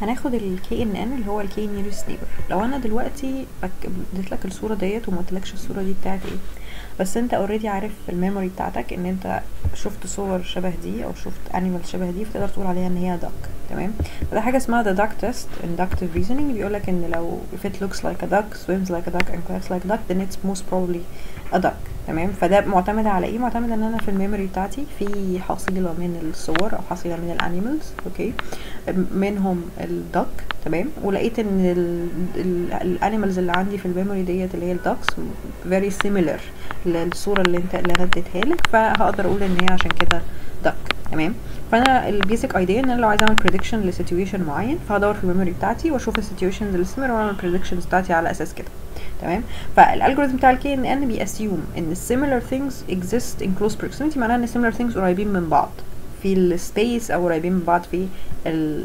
هناخد ال KNN اللي هو ال K nearest neighbor لو انا دلوقتي بك- اديت لك الصورة ديت وما قلتلكش الصورة دي بتاعت ايه بس انت اوريدي عارف في الميموري بتاعتك ان انت شفت صور شبه دي او شفت انيمال شبه دي فتقدر تقول عليها ان هي duck تمام فده حاجة اسمها the duck test inductive reasoning بيقولك ان لو if it looks like a duck swims like a duck and quacks like a duck then it's most probably a duck تمام فده معتمد على ايه معتمد ان انا في الميموري بتاعتي في حصيلة من الصور او حصيلة من الانيمالز اوكي منهم الدك تمام ولقيت ان الانيمالز اللي عندي في الميموري ديت اللي هي الدكس very similar للصورة اللي انت اللي انا اديتها لك فهقدر اقول ان هي عشان كده دك تمام فانا البيزك ايديا ان انا لو عايزه اعمل بريدكشن لسيتويشن معين فهدور في الميموري بتاعتي واشوف السيتويشنز اللي similar واعمل predictions بتاعتي على اساس كده تمام فالالجوريثم بتاع الكي ان ان بيأسيوم ان similar things exist in close proximity معناها ان similar things قريبين من بعض في السبيس او قريبين من بعض في ال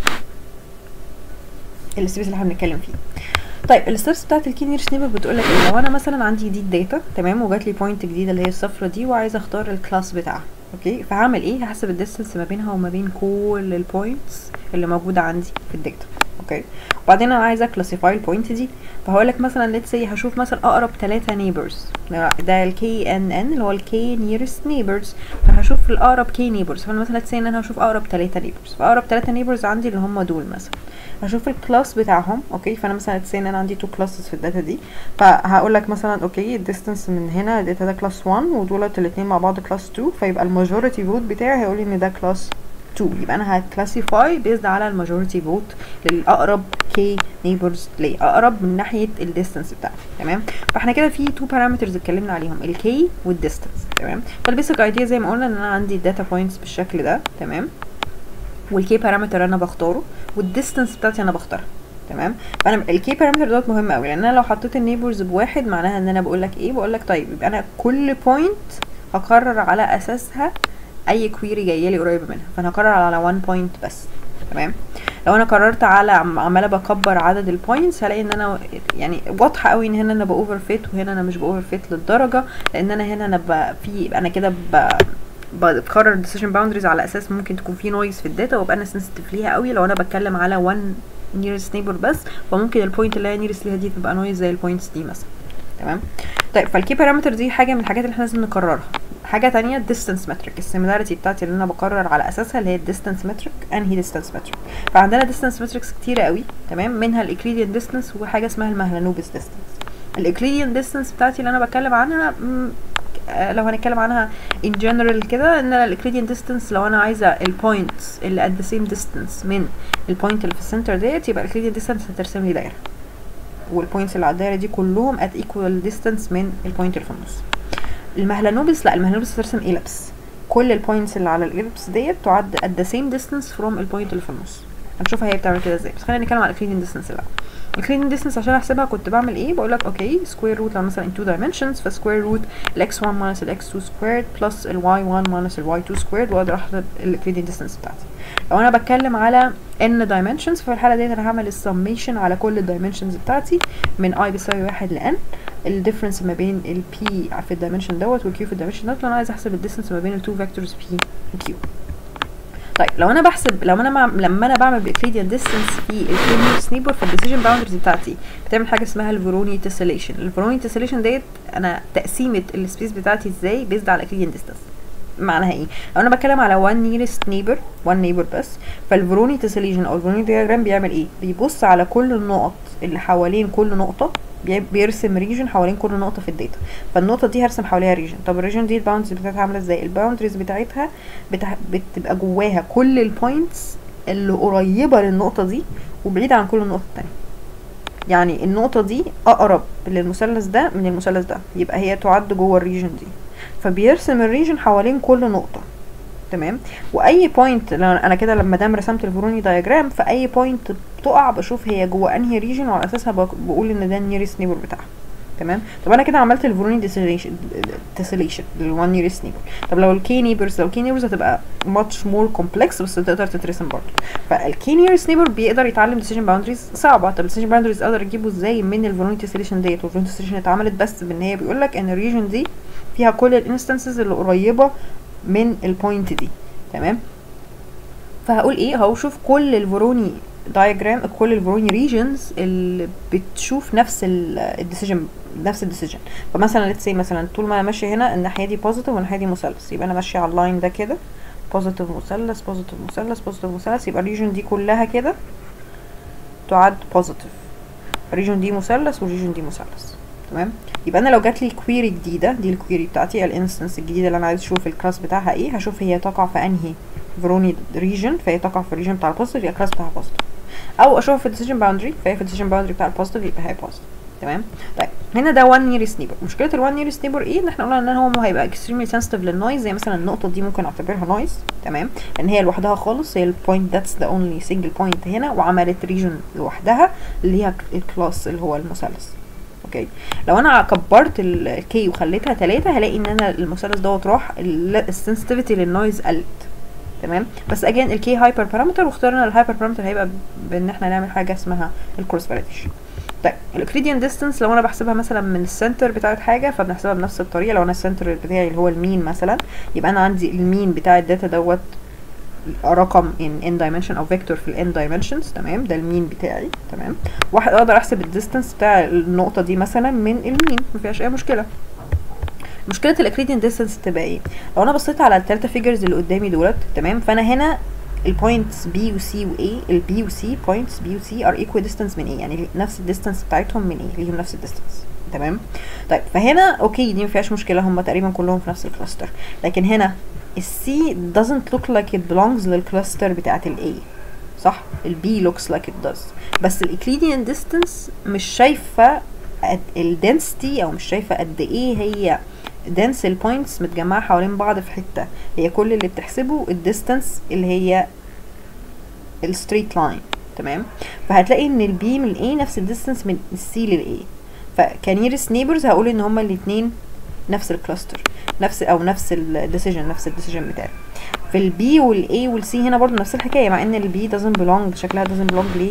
السبيس اللي احنا بنتكلم فيه طيب الستبس بتاعت الكي نير نيبر بتقول لك ايه لو انا مثلا عندي دي داتا تمام وجات لي بوينت جديده اللي هي الصفرة دي وعايزه اختار الكلاس بتاعها اوكي فهعمل ايه هحسب الديستنس ما بينها وما بين كل البوينتس اللي موجوده عندي في الداتا اوكي وبعدين انا عايزه كلاسيفاي البوينت دي فهقول لك مثلا ليتس سي هشوف مثلا اقرب ثلاثة نيبرز ده الكي ان ان اللي هو الكي نيرست نيبرز فهشوف الاقرب كي نيبرز فانا مثلا ليتس سي ان انا هشوف اقرب ثلاثة نيبرز فاقرب ثلاثة نيبرز عندي اللي هم دول مثلا هشوف الكلاس بتاعهم اوكي فانا مثلا ليتس سي ان انا عندي تو كلاسز في الداتا دي فهقول لك مثلا اوكي الديستنس من هنا الداتا ده كلاس 1 ودولت الاثنين مع بعض كلاس 2 فيبقى الماجوريتي فوت بتاعي هيقول لي ان ده كلاس 2 يبقى انا هكلاسيفاي بيزد على الماجوريتي فوت للاقرب كي نيبرز ليه اقرب من ناحيه الديستنس بتاعتي تمام فاحنا كده في تو بارامترز اتكلمنا عليهم الكي والديستنس تمام فالبيسك ايديا زي ما قلنا ان انا عندي الداتا بوينتس بالشكل ده تمام والكي بارامتر انا بختاره والديستنس بتاعتي انا بختارها تمام فانا الكي بارامتر دوت مهم قوي لان انا لو حطيت النيبرز بواحد معناها ان انا بقول لك ايه بقول لك طيب يبقى انا كل بوينت هقرر على اساسها اي كويري جايه لي قريبه منها فانا هقرر على 1 بوينت بس تمام لو انا قررت على عماله بكبر عدد البوينتس هلاقي ان انا يعني واضحه قوي ان هنا انا باوفر فيت وهنا انا مش باوفر فيت للدرجه لان انا هنا انا ب في انا كده ب بقرر الديسيجن باوندريز على اساس ممكن تكون في نويز في الداتا وابقى انا سنسيتيف ليها قوي لو انا بتكلم على 1 نيرست نيبر بس فممكن البوينت اللي هي نيرست ليها دي تبقى نويز زي البوينتس دي مثلا تمام طيب فالكي بارامتر دي حاجه من الحاجات اللي احنا لازم نكررها حاجه تانية الديستانس متريك السيميلاريتي بتاعتي اللي انا بقرر على اساسها اللي هي الديستانس متريك انهي ديستانس متريك فعندنا ديستانس متريكس كتيره قوي تمام منها الاكليديان ديستانس وحاجه اسمها المهلانوبس ديستانس الاكليديان ديستانس بتاعتي اللي انا بتكلم عنها لو هنتكلم عنها in general كده ان الاكليديان ديستانس لو انا عايزه البوينتس اللي at the same distance من البوينت اللي في السنتر ديت يبقى الاكليديان ديستانس هترسم لي دايره والبوينتس اللي على الدايره دي كلهم at equal distance من البوينت اللي في النص المهلانوبس لا المهلانوبس هترسم إليبس كل البوينتس اللي على الإليبس ديت تعد at the same distance from البوينت اللي في النص هنشوفها هي بتعمل كده ازاي بس خلينا نتكلم على الكليديان ديستانس الاول الكليديان ديستانس عشان احسبها كنت بعمل ايه بقول لك اوكي سكوير روت لو مثلا in two dimensions فسكوير روت الاكس 1 minus الاكس 2 سكويرد بلس الواي 1 minus الواي 2 سكويرد واقدر احسب الكليديان ديستانس بتاعتي لو انا بتكلم على n dimensions ففي الحاله ديت انا هعمل السميشن على كل الدايمنشنز بتاعتي من i بيساوي واحد ل n الديفرنس ما بين ال p في الدايمنشن دوت والq في الدايمنشن دوت لو انا عايزه احسب الديستانس ما بين التو فيكتورز p و q طيب لو انا بحسب لو انا مع... لما انا بعمل باكليديان ديستانس في الكلينير سنيبر فالديسيجن باوندرز بتاعتي بتعمل حاجه اسمها الفيروني تسليشن الفيروني تسليشن ديت انا تقسيمه السبيس بتاعتي ازاي بيزد على اكليديان ديستانس معناها ايه لو انا بتكلم على one nearest neighbor one neighbor بس فالفيروني تسليشن او الفيروني دياجرام بيعمل ايه بيبص على كل النقط اللي حوالين كل نقطه بيرسم ريجن حوالين كل نقطه في الداتا فالنقطه دي هرسم حواليها ريجن طب الريجن دي الباوندرز بتاعتها عامله ازاي الباوندرز بتاعتها بتح... بتبقى جواها كل البوينتس اللي قريبه للنقطه دي وبعيده عن كل النقط التانية يعني النقطة دي أقرب للمثلث ده من المثلث ده يبقى هي تعد جوه الريجن دي فبيرسم الريجن حوالين كل نقطة تمام واي بوينت انا كده لما دام رسمت الفيروني دايجرام فاي بوينت بتقع بشوف هي جوه انهي ريجن وعلى اساسها بقول ان ده النيرست نيبر بتاعها تمام طب انا كده عملت الفيروني ديسيليشن تسليشن للوان نيرست نيبر طب لو الكي نيبرز لو الكي نيبرز هتبقى ماتش مور كومبلكس بس تقدر تترسم برضه فالكي نيرست نيبر بيقدر يتعلم ديسيجن باوندريز صعبه طب الديسيجن باوندريز اقدر اجيبه ازاي من الفيروني تسليشن ديت والفيروني تسليشن اتعملت بس بان هي بيقول لك ان الريجن دي فيها كل الانستنسز اللي قريبه من البوينت دي تمام فهقول ايه هقول شوف كل الفيروني دايجرام كل الفروني ريجنز اللي بتشوف نفس الديسيجن نفس الديسيجن فمثلا ليتس سي مثلا طول ما انا ماشيه هنا الناحيه دي بوزيتيف والناحيه دي مثلث يبقى انا ماشيه على اللاين ده كده بوزيتيف مثلث بوزيتيف مثلث بوزيتيف مثلث يبقى الريجن دي كلها كده تعد بوزيتيف الريجن دي مثلث والريجن دي مثلث تمام يبقى انا لو جات لي كويري جديده دي الكويري بتاعتي الانستنس الجديده اللي انا عايز اشوف الكلاس بتاعها ايه هشوف هي تقع في انهي فروني ريجن فهي تقع في الريجن بتاع البوزيتيف يبقى الكلاس بتاعها بوزيتيف او اشوف في الديسيجن باوندري فهي في الديسيجن باوندري بتاع البوزيتيف يبقى هي بوزيتيف تمام طيب هنا ده 1 نيرست نيبر مشكله ال 1 نيرست نيبر ايه ان احنا قلنا ان هو هيبقى اكستريملي سنسيتيف للنويز زي مثلا النقطه دي ممكن اعتبرها نويز تمام لان هي لوحدها خالص هي البوينت ذاتس ذا اونلي سنجل بوينت هنا وعملت ريجن لوحدها اللي هي الكلاس اللي هو المثلث اوكي لو انا كبرت الكي وخليتها 3 هلاقي ان انا المثلث دوت راح السنسيتيفيتي للنويز قلت تمام بس اجين الكي هايبر بارامتر واخترنا الهايبر بارامتر هيبقى بان احنا نعمل حاجه اسمها الكروس فاليديشن طيب الاكريديان ديستانس لو انا بحسبها مثلا من السنتر بتاعت حاجه فبنحسبها بنفس الطريقه لو انا السنتر بتاعي اللي هو المين مثلا يبقى انا عندي المين بتاع الداتا دوت رقم in n dimension او فيكتور في ال n dimensions تمام ده المين بتاعي تمام واحد اقدر احسب الديستانس بتاع النقطه دي مثلا من المين ما فيهاش اي مشكله مشكله الاكريديان ديستانس تبقى ايه لو انا بصيت على الثلاثه فيجرز اللي قدامي دولت تمام فانا هنا البوينتس بي وسي واي البي وسي بوينتس بي وسي ار ايكوال ديستانس من ايه يعني نفس الديستانس بتاعتهم من ايه ليهم نفس الديستانس تمام طيب فهنا اوكي دي ما فيهاش مشكله هم تقريبا كلهم في نفس الكلاستر لكن هنا السي doesn't look like it belongs للكلاستر بتاعت الاي صح البي looks like it does بس الاكليديان ديستانس مش شايفه الدنسيتي او مش شايفه قد ايه هي دنس البوينتس متجمعه حوالين بعض في حته هي كل اللي بتحسبه الديستانس اللي هي الستريت لاين تمام فهتلاقي ان البي من الاي نفس الديستانس من السي للاي فكنيرس نيبرز هقول ان هما الاثنين نفس الكلاستر نفس او نفس الديسيجن نفس الديسيجن بتاعي في البي والاي والسي هنا برضو نفس الحكايه مع ان البي doesn't belong شكلها doesn't belong ليه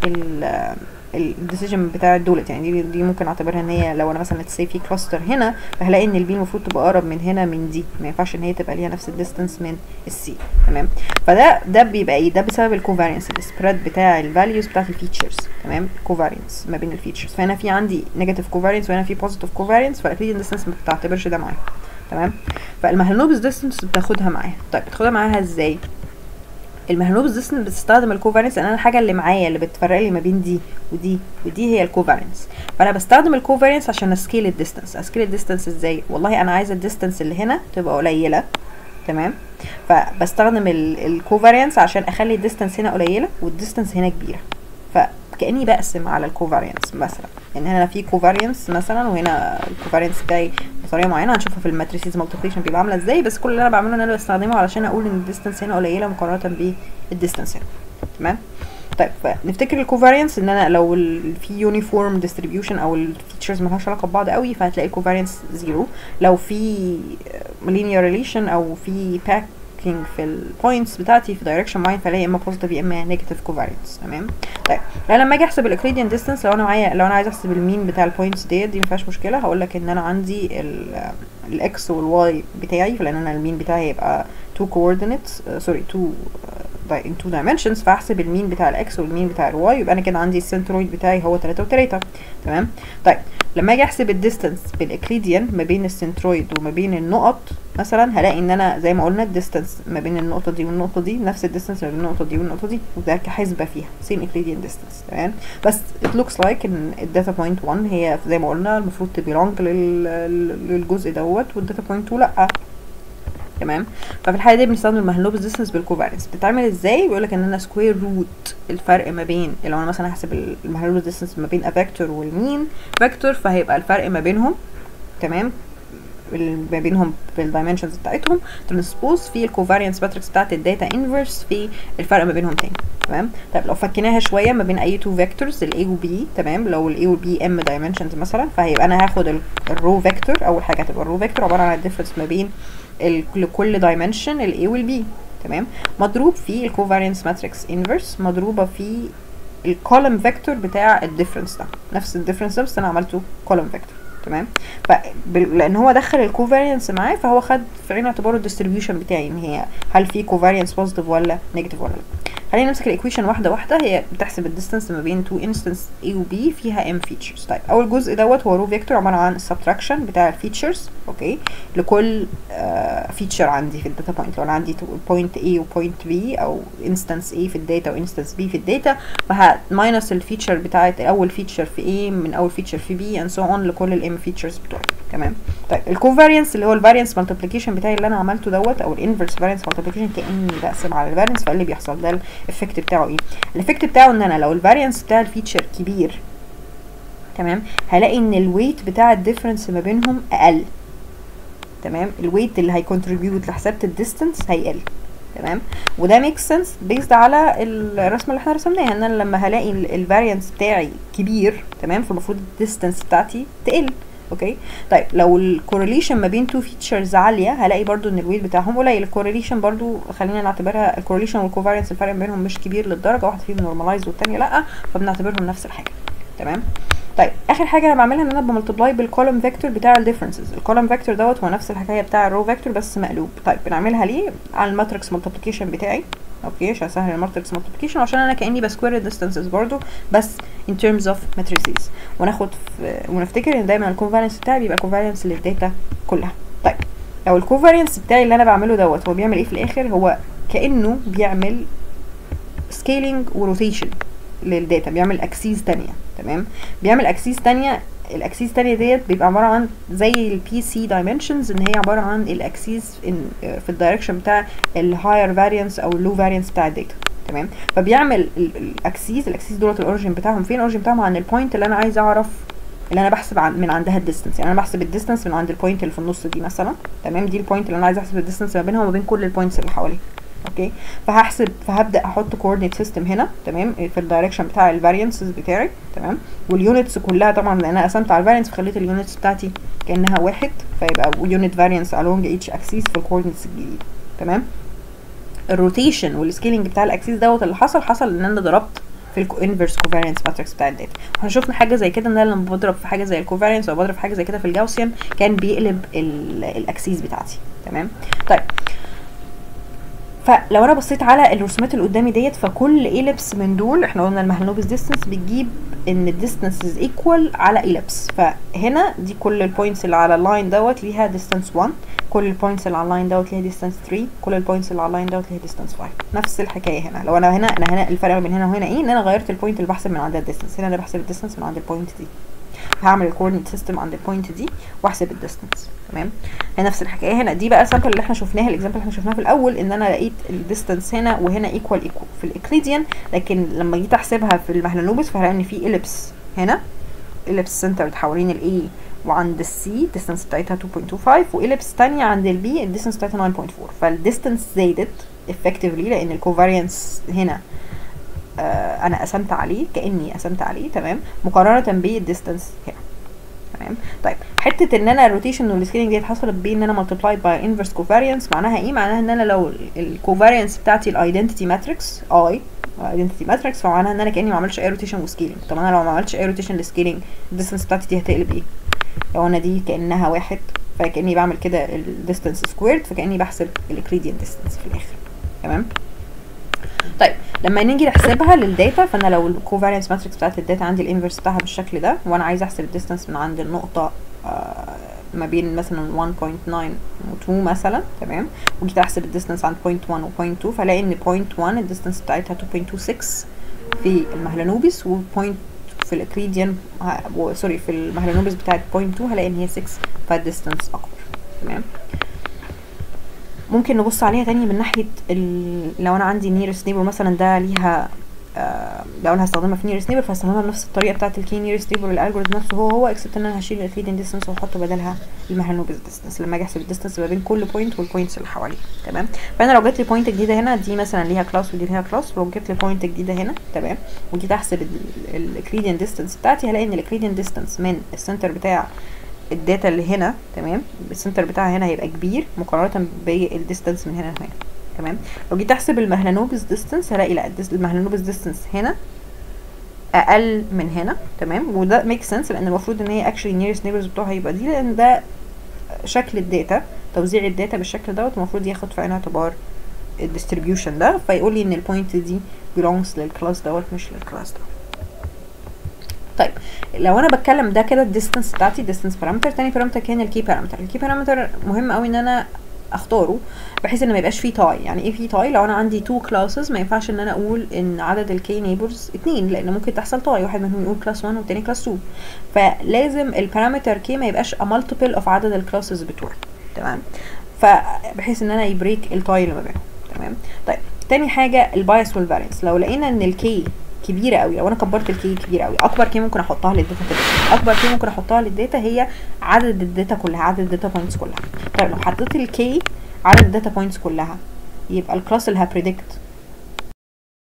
الديسيجن بتاع دولت يعني دي دي ممكن اعتبرها ان هي لو انا مثلا سي في كلاستر هنا فهلاقي ان البي المفروض تبقى اقرب من هنا من دي ما ينفعش ان هي تبقى ليها نفس الديستانس من السي تمام فده ده بيبقى ايه ده بسبب الكوفارينس السبريد بتاع الفاليوز بتاعت الفيتشرز تمام كوفارينس ما بين الفيتشرز فهنا في عندي نيجاتيف كوفارينس وهنا في بوزيتيف كوفارينس فاكيد الديستانس ما بتعتبرش ده معاها تمام فالمهلوبس ديستانس بتاخدها معاها طيب بتاخدها معاها ازاي المهلوبس ديستانس بتستخدم الكوفارينس لان انا الحاجه اللي معايا اللي بتفرق لي ما بين دي ودي ودي هي الكوفارينس فانا بستخدم الكوفارينس عشان اسكيل الديستانس اسكيل الديستانس ازاي والله انا عايزه الديستانس اللي هنا تبقى قليله تمام فبستخدم الكوفارينس عشان اخلي الديستانس هنا قليله والديستانس هنا كبيره فكاني بقسم على الكوفارينس مثلا يعني هنا في كوفارينس مثلا وهنا الكوفارينس بتاعي بطريقه معينه هنشوفها في الماتريسيز مالتيبليكيشن بيبقى عامله ازاي بس كل اللي انا بعمله ان انا بستخدمه علشان اقول ان الديستانس هنا قليله مقارنه بالديستانس هنا تمام طيب فنفتكر الكوفارينس ان انا لو في يونيفورم ديستريبيوشن او الفيتشرز مالهاش علاقه ببعض قوي فهتلاقي الكوفارينس زيرو لو في لينير ريليشن او في باك لينكينج في البوينتس بتاعتي في دايركشن معين فالاقي اما بوزيتيف يا اما نيجاتيف كوفارينس تمام طيب انا لما اجي احسب الاكريديان ديستانس لو انا معايا لو انا عايز احسب المين بتاع البوينتس ديت دي ما فيهاش مشكله هقول لك ان انا عندي الاكس والواي بتاعي لان انا المين بتاعي هيبقى two coordinates سوري uh, two uh, in two dimensions فاحسب المين بتاع الاكس والمين بتاع الواي يبقى انا كده عندي السنترويد بتاعي هو 3 و3 تمام طيب لما اجي احسب الديستانس بالاكليديان ما بين السنترويد وما بين النقط مثلا هلاقي ان انا زي ما قلنا الديستانس ما بين النقطه دي والنقطه دي نفس الديستانس ما بين النقطه دي والنقطه دي وده كحسبه فيها سيم اكليديان ديستانس تمام بس it looks like ان الداتا بوينت 1 هي زي ما قلنا المفروض تبيلونج للجزء دوت والداتا بوينت 2 لا تمام ففي الحاله دي بنستخدم المهلوبس ديستانس بالكوفارينس بتتعمل ازاي بيقول لك ان انا سكوير روت الفرق ما بين لو انا مثلا هحسب المهلوبس ديستانس ما بين افيكتور والمين فيكتور فهيبقى الفرق ما بينهم تمام ما بينهم في الدايمنشنز بتاعتهم ترانسبوز في الكوفارينس ماتريكس بتاعت الداتا انفرس في الفرق ما بينهم تاني تمام طيب لو فكيناها شويه ما بين اي تو فيكتورز الاي وبي تمام لو الاي والبي ام دايمنشنز مثلا فهيبقى انا هاخد الرو فيكتور اول حاجه هتبقى الرو فيكتور عباره عن الديفرنس ما بين لكل دايمنشن الاي والبي تمام مضروب في الكوفارينس ماتريكس انفرس مضروبه في الكولم فيكتور بتاع الديفرنس ده نفس الديفرنس ده بس انا عملته كولم فيكتور تمام ف لان هو دخل الكوفارينس معاه فهو خد في عين اعتباره الديستريبيوشن بتاعي ان هي هل في كوفارينس بوزيتيف ولا نيجاتيف ولا لا خلينا نمسك الايكويشن واحده واحده هي بتحسب الديستانس ما بين تو انستنس A و B فيها ام فيتشرز طيب اول جزء دوت هو رو فيكتور عباره عن السبتراكشن بتاع الفيتشرز اوكي لكل فيتشر عندي في الداتا بوينت لو انا عندي بوينت A وبوينت B او انستنس A في الداتا وانستنس B في الداتا فهماينس الفيتشر بتاعت اول فيتشر في A من اول فيتشر في B and so on لكل الام فيتشرز بتوعي تمام طيب الكوفارينس اللي هو الفارينس مالتيبليكيشن بتاعي اللي انا عملته دوت او الانفرس فارينس مالتيبليكيشن كاني بقسم على الفارينس فاللي بيحصل ده الايفكت بتاعه ايه الايفكت بتاعه ان انا لو الفارينس بتاع الفيتشر كبير تمام هلاقي ان الويت بتاع الديفرنس ما بينهم اقل تمام الويت اللي هيكونتريبيوت لحسابة الديستنس هيقل تمام وده ميك سنس بيزد على الرسمه اللي احنا رسمناها ان انا لما هلاقي الفاريانس بتاعي كبير تمام فالمفروض الديستنس بتاعتي تقل اوكي طيب لو الكورليشن ما بين تو فيتشرز عاليه هلاقي برضو ان الويت بتاعهم قليل الكورليشن برضو خلينا نعتبرها الكورليشن والكوفارينس الفرق بينهم مش كبير للدرجه واحده فيهم نورماليز والتانيه لا فبنعتبرهم نفس الحاجه تمام طيب اخر حاجه انا بعملها ان انا بملتبلاي بالكولوم فيكتور بتاع الديفرنسز الكولوم فيكتور دوت هو نفس الحكايه بتاع الرو فيكتور بس مقلوب طيب بنعملها ليه على الماتريكس ملتبليكيشن بتاعي اوكي عشان اسهل الماتريكس ملتبليكيشن وعشان انا كاني بسكوير الديستانسز برضو بس in terms of matrices وناخد في ونفتكر ان دايما الكونفالنس بتاعي بيبقى كونفالنس للداتا كلها طيب لو الكونفالنس بتاعي اللي انا بعمله دوت هو بيعمل ايه في الاخر هو كانه بيعمل سكيلينج وروتيشن للداتا بيعمل اكسيس تانية تمام بيعمل اكسيس تانية الاكسيس التانية ديت بيبقى عبارة عن زي البي سي دايمنشنز ان هي عبارة عن الاكسيس في الدايركشن بتاع الهاير فاريانس او اللو فاريانس بتاع الداتا تمام فبيعمل الاكسيس الاكسيس دولت الاوريجن بتاعهم فين الاوريجن بتاعهم عن البوينت اللي انا عايز اعرف اللي انا بحسب عن من عندها الديستنس يعني انا بحسب الديستنس من عند البوينت اللي في النص دي مثلا تمام دي البوينت اللي انا عايز احسب الديستنس ما بينها وما بين كل البوينتس اللي حواليها اوكي فهحسب فهبدا احط كوردينيت سيستم هنا تمام في الدايركشن بتاع الفاريانسز بتاعي تمام واليونتس كلها طبعا لان انا قسمت على الفاريانس فخليت اليونتس بتاعتي كانها واحد فيبقى يونت فاريانس along each axis في الكوردينيتس الجديده تمام الروتيشن والسكيلينج بتاع الاكسيس دوت اللي حصل حصل ان انا ضربت في الانفرس كوفارينس ماتريكس بتاع الداتا احنا شفنا حاجه زي كده ان انا لما بضرب في حاجه زي الكوفارينس او بضرب في حاجه زي كده في الجاوسيان كان بيقلب الاكسيس بتاعتي تمام طيب فلو انا بصيت على الرسومات اللي قدامي ديت فكل ايلبس من دول احنا قلنا المهلوبس ديستنس بتجيب ان الديستنس از ايكوال على ايلبس فهنا دي كل البوينتس اللي على اللاين دوت ليها ديستنس 1 كل البوينتس اللي على اللاين دوت ليها ديستنس 3 كل البوينتس اللي على اللاين دوت ليها ديستنس 5 نفس الحكايه هنا لو انا هنا انا هنا الفرق بين هنا وهنا ايه ان انا غيرت البوينت اللي بحسب من عندها الديستنس هنا انا بحسب الديستنس من عند البوينت دي هعمل الكوردينيت سيستم عند البوينت دي واحسب الديستنس تمام هي نفس الحكايه هنا دي بقى السامبل اللي احنا شفناها الاكزامبل اللي احنا شفناها في الاول ان انا لقيت الديستنس هنا وهنا ايكوال ايكوال في الاكليديان لكن لما جيت احسبها في المهلنوبس فهلاقي ان في اليبس هنا اليبس سنترد حوالين الاي وعند السي الديستنس بتاعتها 2.25 واليبس تانية عند البي الديستنس بتاعتها 9.4 فالديستنس زادت effectively لان الكوفاريانس هنا آه انا قسمت عليه كاني قسمت عليه تمام مقارنه بالديستنس هنا تمام طيب حته ان انا الروتيشن والسكيلينج ديت حصلت بان انا ملتبلايد باي انفرس كوفاريانس معناها ايه معناها ان انا لو الكوفاريانس بتاعتي الايدنتيتي ماتريكس اي ايدنتيتي ماتريكس فمعناها ان انا كاني ما عملتش اي روتيشن وسكيلينج طب انا لو ما عملتش اي روتيشن للسكيلينج الديستنس بتاعتي دي هتقلب ايه لو انا دي كانها واحد فكاني بعمل كده الديستنس سكويرد فكاني بحسب الاكريديان ديستنس في الاخر تمام طيب لما نيجي نحسبها للداتا فانا لو الكوفاريانس ماتريكس بتاعت الداتا عندي الانفرس بتاعها بالشكل ده وانا عايزه احسب الديستانس من عند النقطه آه ما بين مثلا 1.9 و2 مثلا تمام وجيت احسب الديستانس عند 0.1 و 0.2 فلاقي ان 0.1 الديستانس بتاعتها 2.26 في المهلنوبس و في الاكريديان سوري في المهلنوبس بتاعت 0.2 هلاقي ان هي 6 فالديستانس اكبر تمام ممكن نبص عليها تاني من ناحيه لو انا عندي نيرست نيبر مثلا ده ليها آه لو انا هستخدمها في نيرست نيبر فهستخدمها بنفس الطريقه بتاعه الكي نيرست نيبر الالجوريثم نفسه هو هو اكسبت ان انا هشيل الاكليديان ديستنس واحط بدلها المهلنوبس ديستنس لما اجي احسب الديستنس ما بين كل بوينت والبوينتس اللي حواليه تمام فانا لو جات لي بوينت جديده هنا دي مثلا ليها كلاس ودي ليها كلاس لو جبت لي بوينت جديده هنا تمام وجيت احسب الاكليديان ديستنس بتاعتي هلاقي ان الاكليديان ديستنس من السنتر بتاع الداتا اللي هنا تمام السنتر بتاعها هنا هيبقى كبير مقارنه بالديستنس من هنا لهنا تمام لو جيت احسب المهلنوبس ديستنس هلاقي لا المهلنوبس ديستنس هنا اقل من هنا تمام وده ميك سنس لان المفروض ان هي اكشلي نيرست نيبرز بتوعها يبقى دي لان ده شكل الداتا توزيع الداتا بالشكل دوت المفروض ياخد في عين اعتبار الديستريبيوشن ده فيقول لي ان البوينت دي belongs للكلاس دوت مش للكلاس دوت طيب لو انا بتكلم ده كده الديستانس بتاعتي ديستانس بارامتر تاني بارامتر كان الكي بارامتر الكي بارامتر مهم قوي ان انا اختاره بحيث ان ما يبقاش فيه تاي يعني ايه فيه تاي لو انا عندي تو كلاسز ما ينفعش ان انا اقول ان عدد الكي نيبرز اتنين لان ممكن تحصل تاي واحد منهم يقول كلاس 1 والتاني كلاس 2 فلازم البارامتر كي ما يبقاش a multiple of عدد الكلاسز بتوعي تمام فبحيث ان انا يبريك التاي اللي ما بينهم تمام طيب تاني حاجه البايس والفارينس لو لقينا ان الكي كبيره قوي لو انا كبرت الكي كبيره قوي اكبر كي ممكن احطها للداتا كده اكبر كي ممكن احطها للداتا هي عدد الداتا كلها عدد الداتا بوينتس كلها طيب لو حطيت الكي عدد الداتا بوينتس كلها يبقى الكلاس اللي هبريدكت